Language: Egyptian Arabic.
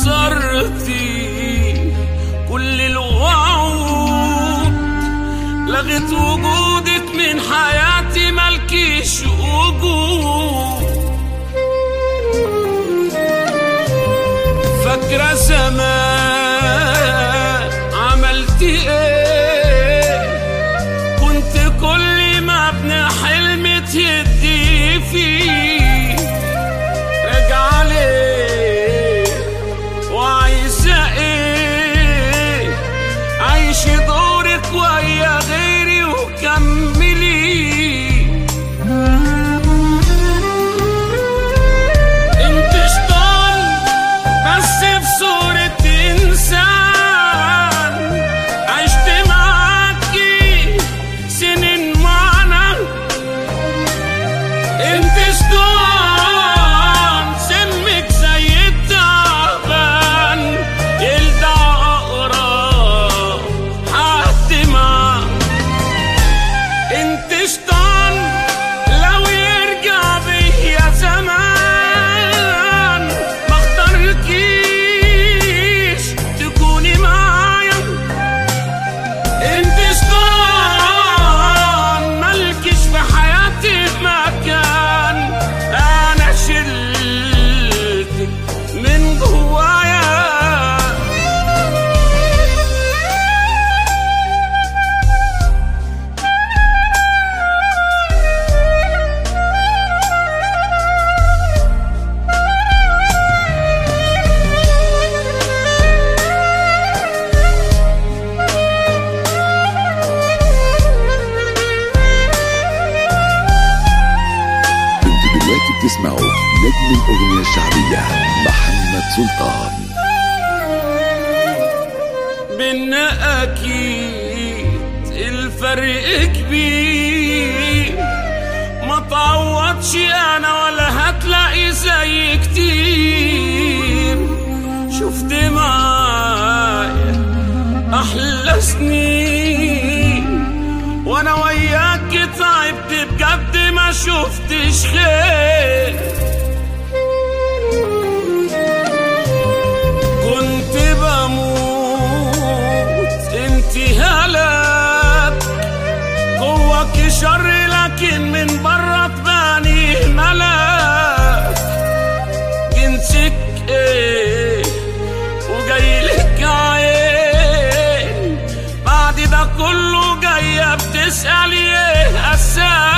كسرتي كل الوعود لغت وجودك من حياتي ملكيش وجود فاكرة زمان عملتي ايه كنت كل ما ابني حلم تهدي فيه راجعة ليه وعايزة ايه عيشي دورك ويا غيري وكملي انت شطان بس في صورة انسان عشت معاكي سنين معنا انت شطان سمك زي التعبان يلدع اقرب حد معاك انت شطان لو يرجع بيا زمان ما اختاركيش تكوني معايا انت شطان مالكش في حياتي مكان انا شلتك من جوايا انتوا دلوقتي بتسمعوا نجم الاغنيه الشعبيه محمد سلطان بينا اكيد الفرق كبير ما تعوضش انا ولا هتلاقي زي كتير شفت معايا احلى سنين وانا وياك تعبت بجد ما شفتش خير كنت بموت انت هلاك جواك شر لكن من بره تباني ملاك جنسك ايه وجايلك عين بعد ده كله جاية بتسألي ايه أساك